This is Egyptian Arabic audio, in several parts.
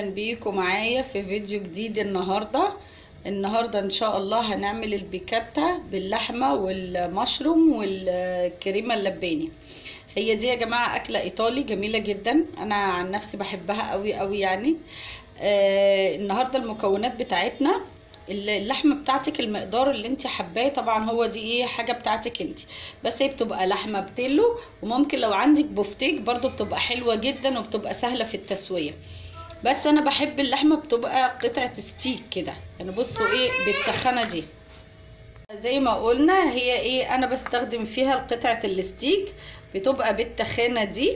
اهلا بيكم معايا في فيديو جديد النهارده النهارده ان شاء الله هنعمل البيكاتا باللحمه والمشروم والكريمه اللباني هي دي يا جماعه اكله ايطالي جميله جدا انا عن نفسي بحبها قوي قوي يعني آه النهارده المكونات بتاعتنا اللحمه بتاعتك المقدار اللي انت حباه طبعا هو دي ايه حاجه بتاعتك انت بس هي بتبقى لحمه بتلو وممكن لو عندك بفتيك برضو بتبقى حلوه جدا وبتبقى سهله في التسويه بس انا بحب اللحمه بتبقى قطعه ستيك كده يعني بصوا ايه بالتخانه دي زي ما قلنا هي ايه انا بستخدم فيها قطعه الستيك بتبقى بالتخانه دي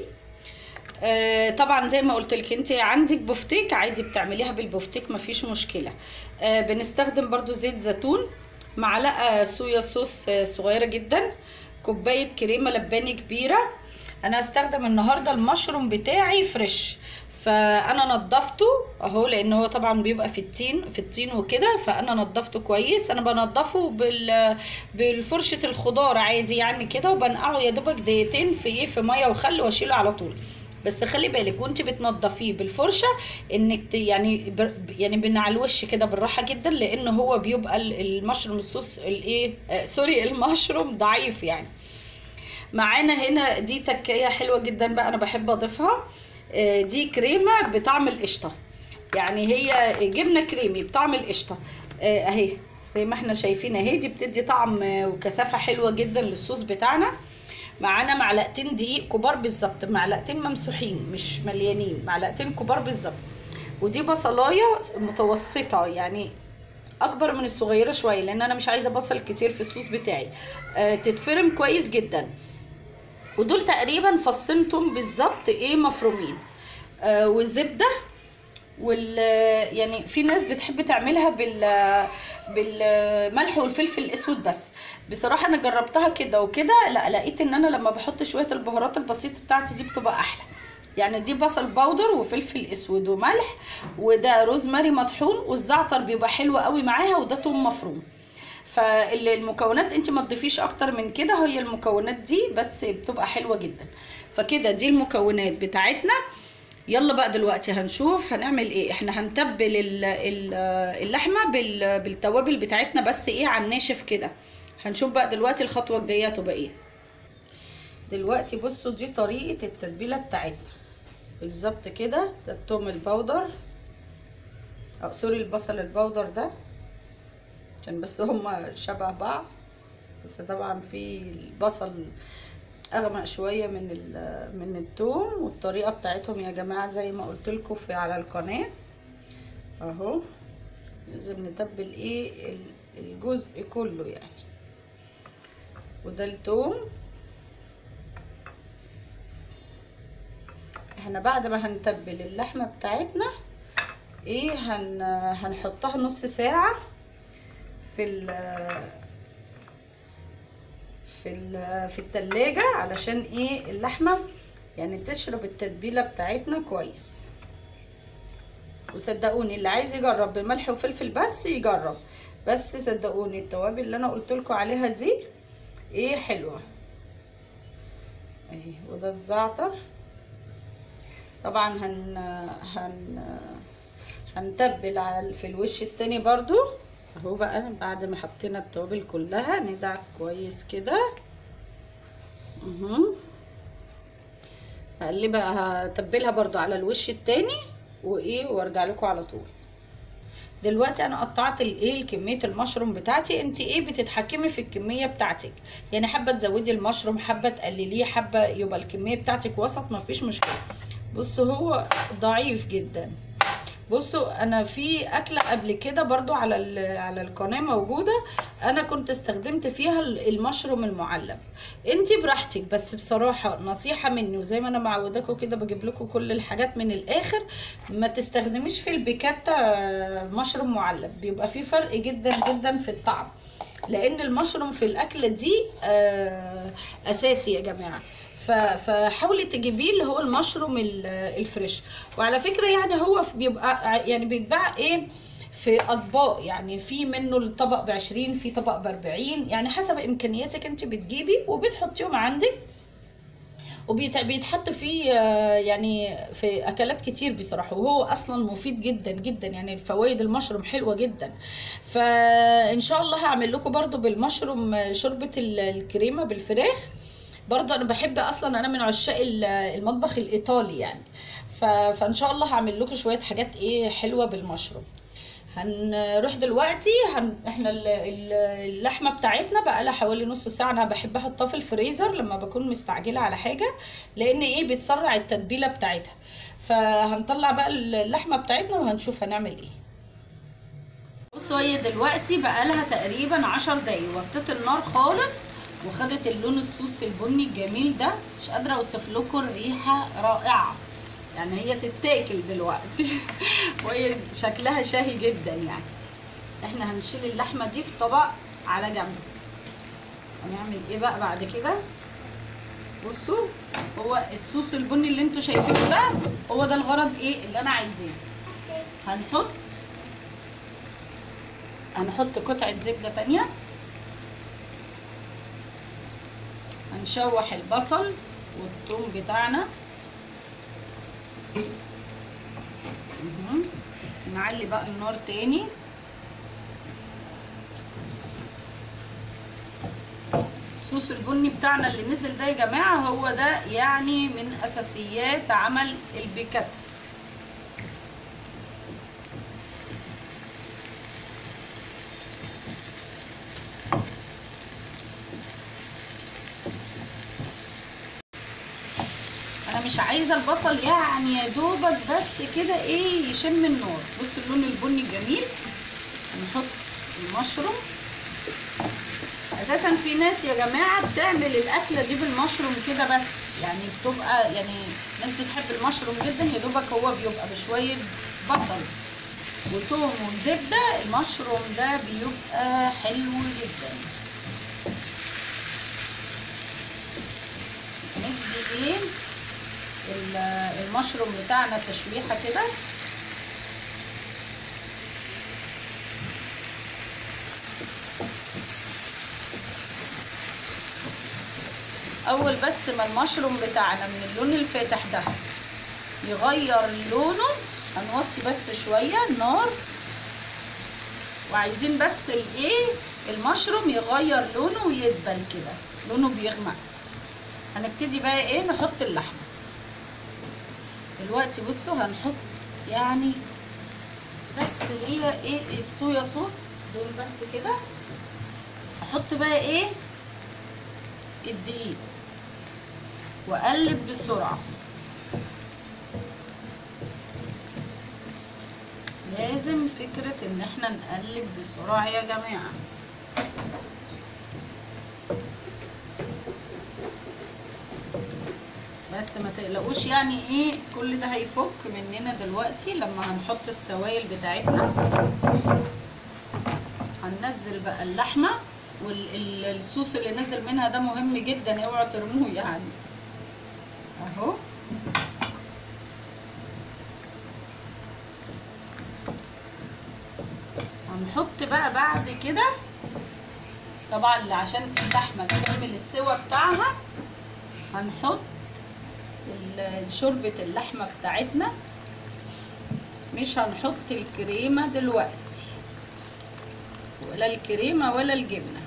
آه طبعا زي ما قلت لك انت عندك بفتيك عادي بتعمليها بالبفتيك مفيش مشكله آه بنستخدم برضو زيت زيتون معلقه صويا صوص صغيره جدا كوبايه كريمه لباني كبيره انا هستخدم النهارده المشروم بتاعي فريش فانا نضفته اهو لان هو طبعا بيبقى في التين في الطين وكده فانا نضفته كويس انا بنضفه بال بالفرشه الخضار عادي يعني كده وبنقعه يا دوبك دقيقتين في ايه في ميه وخل واشيله على طول بس خلي بالك وانت بتنضفيه بالفرشه انك يعني يعني بنعلوش كده بالراحه جدا لان هو بيبقى المشروم الصوص الايه آه سوري المشروم ضعيف يعني معانا هنا دي تكايه حلوه جدا بقى انا بحب اضيفها آه دي كريمه بطعم القشطه يعني هي جبنه كريمي بطعم القشطه آه اهي زي ما احنا شايفين اهي دي بتدي طعم وكثافه حلوه جدا للصوص بتاعنا معانا معلقتين دقيق كبار بالظبط معلقتين ممسوحين مش مليانين معلقتين كبار بالظبط ودي بصلايه متوسطه يعني اكبر من الصغيره شويه لان انا مش عايزه بصل كتير في الصوص بتاعي آه تتفرم كويس جدا ودول تقريبا فصين توم بالظبط ايه مفرومين آه والزبده وال يعني في ناس بتحب تعملها بال بالملح والفلفل الاسود بس بصراحه انا جربتها كده وكده لا لقيت ان انا لما بحط شويه البهارات البسيطه بتاعتي دي بتبقى احلى يعني دي بصل باودر وفلفل اسود وملح وده روزماري مطحون والزعتر بيبقى حلو قوي معاها وده توم مفروم فالمكونات انت ما تضيفيش اكتر من كده هي المكونات دي بس بتبقى حلوه جدا فكده دي المكونات بتاعتنا يلا بقى دلوقتي هنشوف هنعمل ايه احنا هنتبل اللحمه بالتوابل بتاعتنا بس ايه على الناشف كده هنشوف بقى دلوقتي الخطوه الجايه تبقى ايه دلوقتي بصوا دي طريقه التتبيله بتاعتنا بالظبط كده ده التوم البودر او سوري البصل البودر ده عشان بس هما شبه بعض بس طبعا في البصل اغمق شويه من من التوم والطريقه بتاعتهم يا جماعه زي ما قلت لكم في على القناه اهو لازم نتبل ايه الجزء كله يعني وده التوم احنا بعد ما هنتبل اللحمه بتاعتنا ايه هن هنحطها نص ساعه في ال في ال في التلاجة علشان ايه اللحمه يعني تشرب التتبيله بتاعتنا كويس وصدقوني اللي عايز يجرب بملح وفلفل بس يجرب بس صدقوني التوابل اللي انا قلت لكم عليها دي ايه حلوه اهي وده الزعتر طبعا هن هن هنتبل على في الوش التاني برضو اهو بقى بعد ما حطينا التوابل كلها ندعك كويس كده اهو هقلبها هتبلها برضو على الوش التاني وايه وارجع لكم على طول دلوقتي انا قطعت الايه كميه المشروم بتاعتي انت ايه بتتحكمي في الكميه بتاعتك يعني حابه تزودي المشروم حابه تقلليه حابه يبقى الكميه بتاعتك وسط مفيش مشكله بصوا هو ضعيف جدا بصوا انا في اكله قبل كده برضو على على القناه موجوده انا كنت استخدمت فيها المشروم المعلب انتي براحتك بس بصراحه نصيحه مني وزي ما انا معوداكم كده بجيب لكم كل الحاجات من الاخر ما تستخدميش في البيكاتا مشروم معلب بيبقى في فرق جدا جدا في الطعم لان المشروم في الاكله دي اساسي يا جماعه فحاولي تجيبيه اللي هو المشروم الفريش وعلى فكره يعني هو بيبقى يعني بيتباع ايه في اطباق يعني في منه الطبق ب 20 في طبق ب 40 يعني حسب امكانياتك انت بتجيبي وبتحطيهم عندك وبيتحط فيه آه، يعني في اكلات كتير بصراحه وهو اصلا مفيد جدا جدا يعني فوائد المشروم حلوه جدا فان شاء الله هعمل لكم برضو بالمشروم آه، شوربه ال- الكريمه بالفراخ برضو انا بحب اصلا انا من عشاق ال- المطبخ الايطالي يعني ف... فان شاء الله هعمل لكم شويه حاجات ايه حلوه بالمشروم هنروح دلوقتي هن... احنا ال- ال- اللحمه بتاعتنا بقى لها حوالي نص ساعه انا بحب احطها في الفريزر لما بكون مستعجله على حاجه لان ايه بتسرع التتبيله بتاعتها فهنطلع بقى اللحمه بتاعتنا وهنشوف هنعمل ايه بصوا هي دلوقتي بقى لها تقريبا عشر دقايق وطيت النار خالص وخدت اللون الصوص البني الجميل ده مش قادره اوصف لكم الريحه رائعه يعني هي تتاكل دلوقتي وهي شكلها شهي جدا يعني احنا هنشيل اللحمه دي في طبق على جنب هنعمل ايه بقى بعد كده بصوا هو الصوص البني اللي انتوا شايفينه ده هو ده الغرض ايه اللي انا عايزاه هنحط هنحط قطعة زبدة تانية هنشوح البصل والثوم بتاعنا مهم. نعلي بقى النار تاني الصوص البني بتاعنا اللي نزل ده يا جماعة هو ده يعني من أساسيات عمل البيكاتا انا مش عايزه البصل يعني يا دوبك بس كده ايه يشم النار بصوا اللون البني الجميل هنحط المشروم اساسا في ناس يا جماعه بتعمل الاكله دي بالمشروم كده بس يعني بتبقى يعني ناس بتحب المشروم جدا يا دوبك هو بيبقى بشويه بصل وتوم وزبده المشروم ده بيبقى حلو جدا ندي ايه المشروم بتاعنا تشويحه كده اول بس ما المشروم بتاعنا من اللون الفاتح ده يغير لونه هنوطي بس شويه النار وعايزين بس الايه المشروم يغير لونه ويدبل كده لونه بيغمق هنبتدي بقى ايه نحط اللحمه دلوقتي بصوا هنحط يعني بس هي ايه الصويا صوص دول بس كده احط بقى ايه الدقيق واقلب بسرعه لازم فكرة ان احنا نقلب بسرعة يا جماعة بس ما تقلقوش يعني ايه كل ده هيفك مننا دلوقتي لما هنحط السوائل بتاعتنا هننزل بقى اللحمة والصوص اللي نزل منها ده مهم جدا اوعوا ترموه يعني اهو هنحط بقى بعد كده طبعا عشان اللحمه تكمل السوا بتاعها هنحط شوربه اللحمه بتاعتنا مش هنحط الكريمه دلوقتي ولا الكريمه ولا الجبنه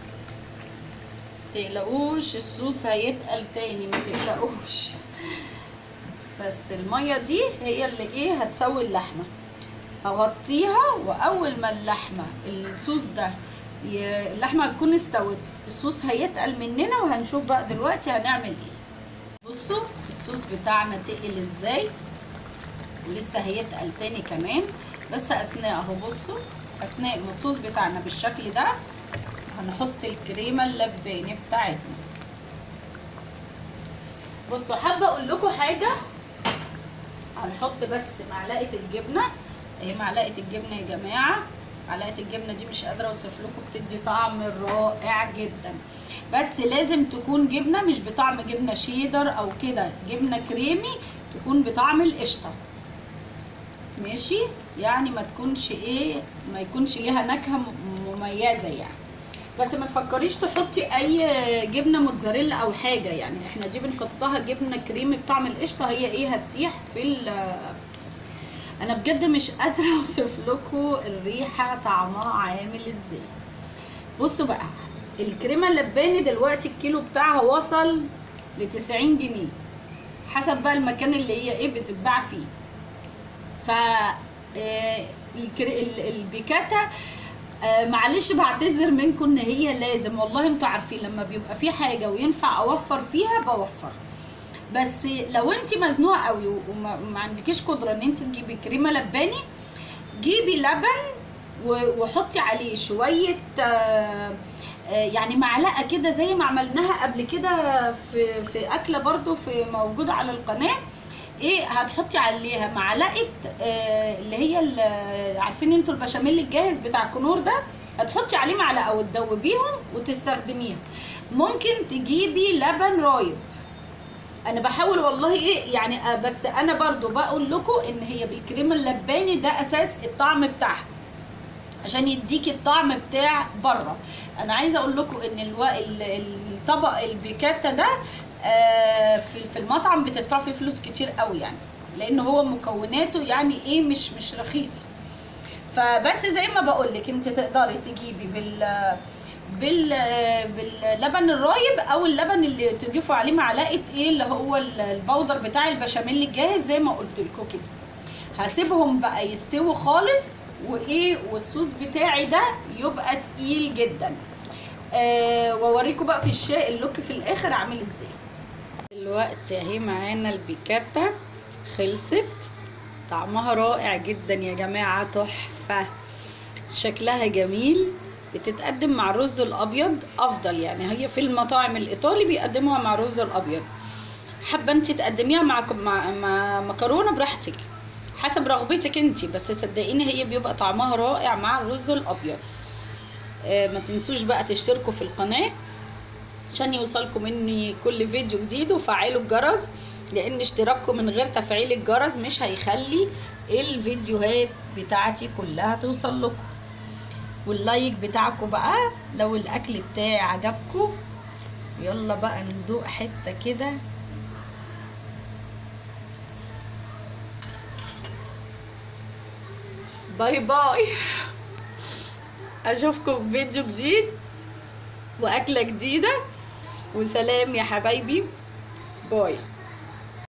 تقلقوش الصوص هيتقل تاني ما تقلقوش بس الميه دي هي اللي ايه هتسوي اللحمه هغطيها واول ما اللحمه الصوص ده ي... اللحمه هتكون استوت الصوص هيتقل مننا وهنشوف بقى دلوقتي هنعمل ايه بصوا الصوص بتاعنا تقل ازاي ولسه هيتقل تاني كمان بس اثناء اهو بصوا اثناء ما الصوص بتاعنا بالشكل ده هنحط الكريمه اللباني بتاعتنا بصوا حابه اقول لكم حاجه هنحط بس معلقه الجبنه اهي معلقه الجبنه يا جماعه معلقه الجبنه دي مش قادره اوصف لكم بتدي طعم رائع جدا بس لازم تكون جبنه مش بطعم جبنه شيدر او كده جبنه كريمي تكون بطعم القشطه ماشي يعني ما تكونش ايه ما يكونش ليها نكهه مميزه يعني بس ما تفكريش تحطي اي جبنه موتزاريلا او حاجه يعني احنا دي بنحطها جبنه كريمي بطعم القشطه هي ايه هتسيح في ال- انا بجد مش قادره اوصف لكم الريحه طعمها عامل ازاي بصوا بقى الكريمه اللباني دلوقتي الكيلو بتاعها وصل ل 90 جنيه حسب بقى المكان اللي هي ايه بتتباع فيه ف آه، الكري- ال- البيكاتا آه، معلش بعتذر منكم ان هي لازم والله انتوا عارفين لما بيبقى في حاجه وينفع اوفر فيها بوفر بس لو انت مزنوقه قوي وما ما عندكيش قدره ان انت تجيبي كريمه لباني جيبي لبن و- وحطي عليه شويه آه، آه، يعني معلقه كده زي ما عملناها قبل كده في في اكله برضو في موجوده على القناه ايه هتحطي عليها معلقه آه، اللي هي ال- عارفين انتوا البشاميل الجاهز بتاع كنور ده هتحطي عليه معلقه وتدوبيهم وتستخدميها ممكن تجيبي لبن رايب انا بحاول والله ايه يعني آه، بس انا برضو بقول لكم ان هي بالكريمه اللباني ده اساس الطعم بتاعها عشان يديكي الطعم بتاع بره انا عايزه اقول لكم ان الو... ال- الطبق البيكاتا ده آه، في في المطعم بتدفعوا فيه فلوس كتير قوي يعني لان هو مكوناته يعني ايه مش مش رخيصه فبس زي ما بقول لك انت تقدري تجيبي بال بال باللبن الرايب او اللبن اللي تضيفوا عليه معلقه ايه اللي هو ال- البودر بتاع البشاميل الجاهز زي ما قلت لكم كده هسيبهم بقى يستووا خالص وايه والصوص بتاعي ده يبقى تقيل جدا آه واوريكم بقى في الشاي اللوك في الاخر عامل ازاي دلوقتي اهي معانا البيكاتا خلصت طعمها رائع جدا يا جماعه تحفه شكلها جميل بتتقدم مع الرز الابيض افضل يعني هي في المطاعم الايطالي بيقدموها مع الرز الابيض حابه انت تقدميها مع مع, مع مكرونه براحتك حسب رغبتك انت بس صدقيني هي بيبقى طعمها رائع مع الرز الابيض آه ما تنسوش بقى تشتركوا في القناه عشان يوصلكم مني كل فيديو جديد وفعلوا الجرس لان اشتراككم من غير تفعيل الجرس مش هيخلي الفيديوهات بتاعتي كلها توصل لكم واللايك بتاعكم بقى لو الاكل بتاعي عجبكم يلا بقى ندوق حته كده باي باي اشوفكم في فيديو جديد واكله جديده وسلام يا حبايبي باي